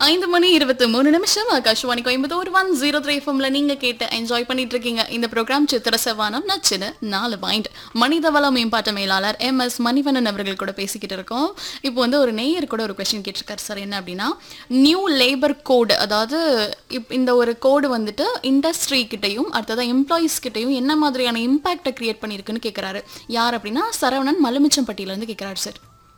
ஐந்து மணி இருபத்தி மூணு நிமிஷம் Akashvani Coimbatore one zero three எஃப்எம்ல நீங்க கேட்டு என்ஜாய் பண்ணிட்டு இருக்கீங்க இந்த ப்ரோக்ராம் சித்திர செவ்வானம் நச்சுன்னு நாலு பாயிண்ட் மனிதவள மேம்பாட்டு மேலாளர் எம் எஸ் மணிவண்ணன் அவர்கள் கூட பேசிக்கிட்டு இருக்கோம் இப்போ வந்து ஒரு நேயர் கூட ஒரு கொஸ்டின் கேட்டிருக்காரு சார் என்ன அப்படின்னா நியூ லேபர் கோடு அதாவது இப் இந்த ஒரு கோடு வந்துட்டு இண்டஸ்ட்ரி கிட்டையும் அடுத்தது எம்ப்ளாயீஸ் கிட்டையும் என்ன மாதிரியான இம்பாக்டை கிரியேட் பண்ணியிருக்குன்னு கேட்குறாரு யார் அப்படின்னா சரவணன் மலுமிச்சம்பட்டியில இருந்து கேட்குறாரு சார்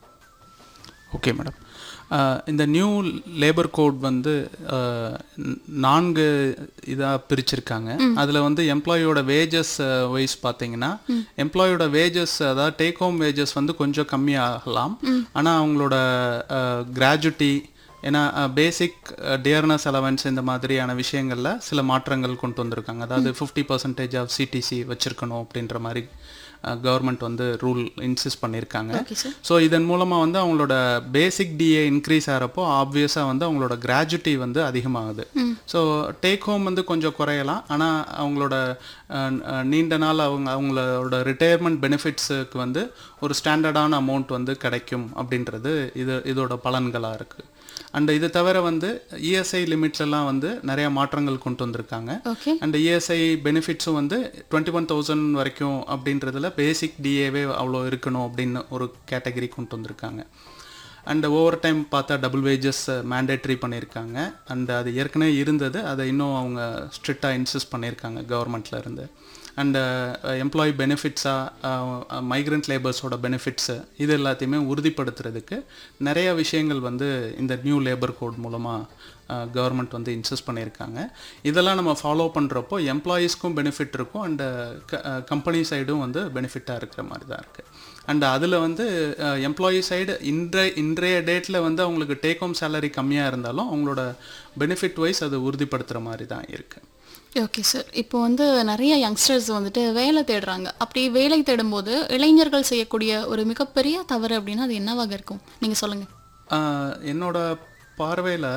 ஓகே மேடம் இந்த நியூ லேபர் கோட் வந்து அஹ், ந- நான்கு இதாக பிரிச்சிருக்காங்க அதில் வந்து எம்ப்ளாயோட வேஜஸ் வைஸ் பார்த்தீங்கன்னா எம்ப்ளாயோட வேஜஸ் அதாவது டேக் ஹோம் வேஜஸ் வந்து கொஞ்சம் கம்மியாகலாம் ஆனால் அவங்களோட கிராஜுட்டி ஏன்னா பேசிக் டியர்னஸ் அலவன்ஸ் இந்த மாதிரியான விஷயங்களில் சில மாற்றங்கள் கொண்டு வந்திருக்காங்க அதாவது ஃபிஃப்டி பர்சன்டேஜ் ஆஃப் சிடிசி வச்சிருக்கணும் அப்படின்ற மாதிரி கவர்மெண்ட் வந்து ரூல் இன்சிஸ்ட் பண்ணியிருக்காங்க ஓகே சார் ஸோ இதன் மூலமாக வந்து அவங்களோட பேசிக் டிஏ இன்க்ரீஸ் ஆகிறப்போ ஆப்வியஸாக வந்து அவங்களோட கிராஜுட்டி வந்து அதிகமாகுது ஸோ டேக் ஹோம் வந்து கொஞ்சம் குறையலாம் ஆனால் அவங்களோட அஹ், அஹ், நீண்ட நாள் அவங்க அவங்களோட ரிட்டையர்மெண்ட் பெனிஃபிட்ஸுக்கு வந்து ஒரு ஸ்டாண்டர்டான அமௌண்ட் வந்து கிடைக்கும் அப்படின்றது இது இதோட பலன்களாக இருக்குது அண்ட் இது தவிர வந்து இஎஸ்ஐ லிமிட்லலாம் வந்து நிறைய மாற்றங்கள் கொண்டு வந்திருக்காங்க ஓகே அண்ட் இஎஸ்ஐ பெனிஃபிட்ஸும் வந்து டுவெண்ட்டி ஒன் தௌசண்ட் வரைக்கும் அப்படின்றதுல பேசிக் டிஏவே அவ்வளோ இருக்கணும் அப்படின்னு ஒரு கேட்டகரி கொண்டு வந்திருக்காங்க அண்ட் ஓவர் டைம் பார்த்தா டபுள் வேஜஸ் மேண்டேட்ரி பண்ணியிருக்காங்க அண்ட் அது ஏற்கனவே இருந்தது அதை இன்னும் அவங்க ஸ்ட்ரிக்டாக இன்சிஸ்ட் பண்ணியிருக்காங்க கவர்மெண்ட்ல இருந்து அண்ட் எம்ப்ளாயி பெனிஃபிட்ஸாக மைக்ரண்ட் லேபர்ஸோட பெனிஃபிட்ஸு இது எல்லாத்தையுமே உறுதிப்படுத்துறதுக்கு நிறைய விஷயங்கள் வந்து இந்த நியூ லேபர் கோட் மூலமாக கவர்மெண்ட் வந்து இன்சிஸ்ட் பண்ணியிருக்காங்க இதெல்லாம் நம்ம ஃபாலோ பண்ணுறப்போ எம்ப்ளாயீஸ்க்கும் பெனிஃபிட் இருக்கும் அண்ட் கம்பெனி சைடும் வந்து பெனிஃபிட்டாக இருக்கிற மாதிரி தான் இருக்குது அண்ட் அதில் வந்து எம்ப்ளாயி சைடு இன்றைய இன்றைய டேட்டில் வந்து அவங்களுக்கு டேக் ஹோம் சேலரி கம்மியாக இருந்தாலும் அவங்களோட பெனிஃபிட் வைஸ் அது உறுதிப்படுத்துகிற மாதிரி தான் இருக்குது ஓகே சார் இப்போ வந்து நிறைய யங்ஸ்டர்ஸ் வந்துட்டு வேலை தேடுறாங்க அப்படி வேலை தேடும்போது இளைஞர்கள் செய்யக்கூடிய ஒரு மிகப்பெரிய தவறு அப்படின்னா அது என்னவாக இருக்கும் நீங்கள் சொல்லுங்கள் ஆஹ் என்னோட பார்வையில்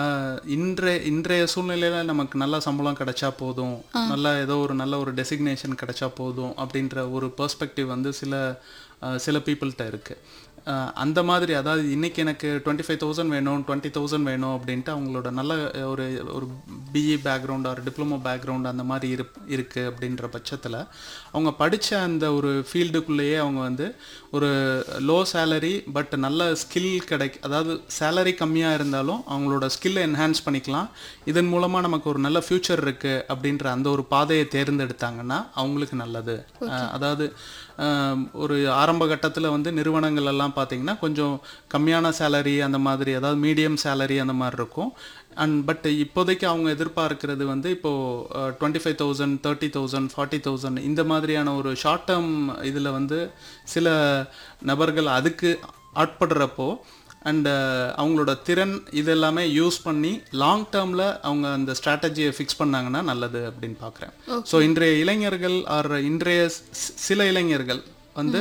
இன்றைய இன்றைய சூழ்நிலையில் நமக்கு நல்ல சம்பளம் கிடைச்சா போதும் நல்ல ஏதோ ஒரு நல்ல ஒரு டெசிக்னேஷன் கிடைச்சா போதும் அப்படின்ற ஒரு பெர்ஸ்பெக்டிவ் வந்து சில ஆஹ் சில பீப்புள்கிட்ட இருக்குது அந்த மாதிரி அதாவது இன்னைக்கு எனக்கு டுவெண்ட்டி ஃபைவ் தௌசண்ட் வேணும் டுவெண்ட்டி தௌசண்ட் வேணும் அப்படின்ட்டு அவங்களோட நல்ல ஒரு ஒரு பிஇ பேக்ரவுண்ட் ஒரு டிப்ளமோ பேக்ரவுண்ட் அந்த மாதிரி இருப் இருக்கு அப்படின்ற பட்சத்தில் அவங்க படித்த அந்த ஒரு ஃபீல்டுக்குள்ளேயே அவங்க வந்து ஒரு லோ சேலரி பட் நல்ல ஸ்கில் கிடைக் அதாவது சேலரி கம்மியாக இருந்தாலும் அவங்களோட ஸ்கில்லை என்ஹான்ஸ் பண்ணிக்கலாம் இதன் மூலமாக நமக்கு ஒரு நல்ல ஃப்யூச்சர் இருக்குது அப்படின்ற அந்த ஒரு பாதையை தேர்ந்தெடுத்தாங்கன்னா அவங்களுக்கு நல்லது அஹ் அதாவது ஆம், ஒரு ஆரம்ப கட்டத்தில் வந்து நிறுவனங்கள் எல்லாம் பார்த்தீங்கன்னா கொஞ்சம் கம்மியான சேலரி அந்த மாதிரி அதாவது மீடியம் சேலரி அந்த மாதிரி இருக்கும் அண்ட் பட் இப்போதைக்கு அவங்க எதிர்பார்க்கிறது வந்து இப்போது twenty five thousand thirty thousand forty thousand இந்த மாதிரியான ஒரு ஷார்ட் டேர்ம் இதில் வந்து சில நபர்கள் அதுக்கு ஆட்படுறப்போ அண்ட் அவங்களோட திறன் இது எல்லாமே யூஸ் பண்ணி லாங் டேர்மில் அவங்க அந்த ஸ்ட்ராட்டஜியை ஃபிக்ஸ் பண்ணாங்கன்னா நல்லது அப்படின்னு பார்க்குறேன் ஸோ இன்றைய இளைஞர்கள் ஆர் இன்றைய சி- சில இளைஞர்கள் வந்து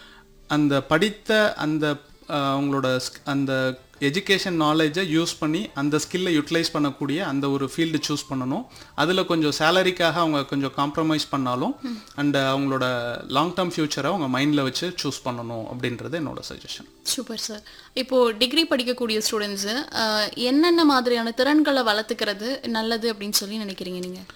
அந்த படித்த அந்த அஹ், அவங்களோட sk- அந்த எஜுகேஷன் நாலேஜை யூஸ் பண்ணி அந்த ஸ்கில்லை யூட்டிலைஸ் பண்ணக்கூடிய அந்த ஒரு ஃபீல்டு சூஸ் பண்ணணும் அதில் கொஞ்சம் சேலரிக்காக அவங்க கொஞ்சம் காம்ப்ரமைஸ் பண்ணாலும் அண்ட் அவங்களோட லாங் டேர்ம் ஃப்யூச்சரை அவங்க மைண்டில் வச்சு சூஸ் பண்ணணும் அப்படின்றது என்னோட சஜஷன் சூப்பர் சார் இப்போ டிகிரி படிக்கக்கூடிய ஸ்டூடெண்ட்ஸு என்னென்ன மாதிரியான திறன்களை வளர்த்துக்கிறது நல்லது அப்படின்னு சொல்லி நினைக்கிறீங்க நீங்கள்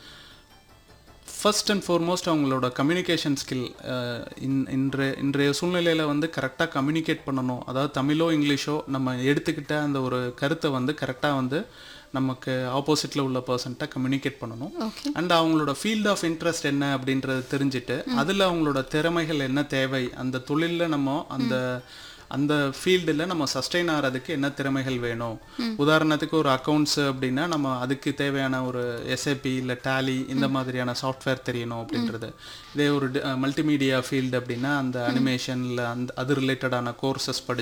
ஃபர்ஸ்ட் அண்ட் foremost அவங்களோட கம்யூனிகேஷன் ஸ்கில் இன்றைய இன்றைய சூழ்நிலையில் வந்து கரெக்டாக கம்யூனிகேட் பண்ணணும் அதாவது தமிழோ இங்கிலீஷோ நம்ம எடுத்துக்கிட்ட அந்த ஒரு கருத்தை வந்து கரெக்டாக வந்து நமக்கு ஆப்போசிட்டில் உள்ள பர்சன்ட்ட கம்யூனிகேட் பண்ணணும் ஓகே அண்ட் அவங்களோட ஃபீல்ட் ஆஃப் இன்ட்ரெஸ்ட் என்ன அப்படின்றத தெரிஞ்சுட்டு அதில் அவங்களோட திறமைகள் என்ன தேவை அந்த தொழிலில் நம்ம அந்த அந்த ஃபீல்டில் நம்ம சஸ்டெயின் ஆகிறதுக்கு என்ன திறமைகள் வேணும் உதாரணத்துக்கு ஒரு அக்கௌண்ட்ஸ் அப்படின்னா நம்ம அதுக்கு தேவையான ஒரு எஸ்ஏபி இல்லை டேலி இந்த மாதிரியான சாஃப்ட்வேர் தெரியணும் அப்படின்றது இதே ஒரு மல்டிமீடியா ஃபீல்டு அப்படின்னா அந்த அனிமேஷன் இல்லை அந்த அது ரிலேட்டடான கோர்சஸ்